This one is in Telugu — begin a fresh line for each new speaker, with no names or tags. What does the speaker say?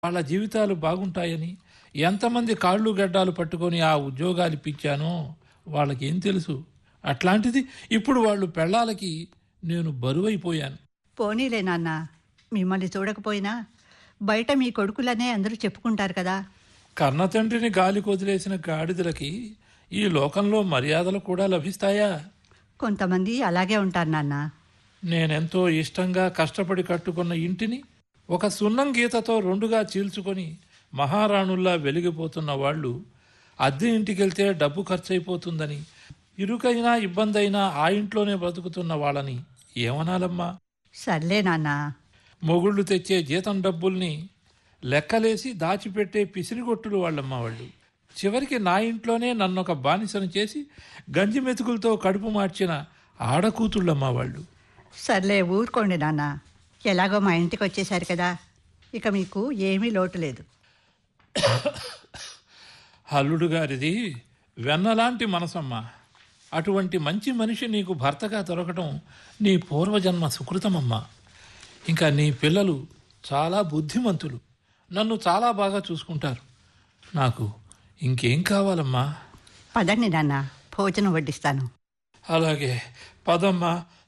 వాళ్ళ జీవితాలు బాగుంటాయని ఎంతమంది కాళ్ళు గడ్డాలు పట్టుకొని ఆ ఉద్యోగాలు ఇప్పించానో వాళ్ళకి ఏం తెలుసు అట్లాంటిది ఇప్పుడు వాళ్ళు పెళ్ళాలకి నేను బరువైపోయాను
పోనీలే నాన్న మిమ్మల్ని చూడకపోయినా బయట మీ కొడుకులనే అందరూ చెప్పుకుంటారు కదా
కన్న తండ్రిని గాలి కొదిలేసిన గాడిదలకి ఈ లోకంలో మర్యాదలు కూడా లభిస్తాయా
కొంతమంది అలాగే ఉంటారు నాన్న
నేనెంతో ఇష్టంగా కష్టపడి కట్టుకున్న ఇంటిని ఒక సున్నం గీతతో రెండుగా చీల్చుకొని మహారాణుల్లా వెలిగిపోతున్న వాళ్ళు అద్దె ఇంటికెళ్తే డబ్బు ఖర్చయిపోతుందని ఇరుకైనా ఇబ్బందైనా ఆ ఇంట్లోనే బ్రతుకుతున్న వాళ్ళని ఏమనాలమ్మా
సర్లే నాన్న
మొగుళ్ళు తెచ్చే జీతం డబ్బుల్ని లెక్కలేసి దాచిపెట్టే పిసిరిగొట్టులు వాళ్ళమ్మ వాళ్ళు చివరికి నా ఇంట్లోనే నన్నొక బానిసను చేసి గంజి మెతుకులతో కడుపు మార్చిన ఆడకూతుళ్ళమ్మ వాళ్ళు
సర్లే ఊరుకోండి నాన్న ఎలాగో మా ఇంటికి వచ్చేసారు కదా ఇక మీకు ఏమీ లోటు లేదు
అల్లుడు గారిది వెన్నలాంటి మనసమ్మ అటువంటి మంచి మనిషి నీకు భర్తగా దొరకటం నీ పూర్వజన్మ సుకృతమమ్మా ఇంకా నీ పిల్లలు చాలా బుద్ధిమంతులు నన్ను చాలా బాగా చూసుకుంటారు నాకు ఇంకేం కావాలమ్మా
పదండి నాన్న భోజనం వడ్డిస్తాను
అలాగే పదమ్మా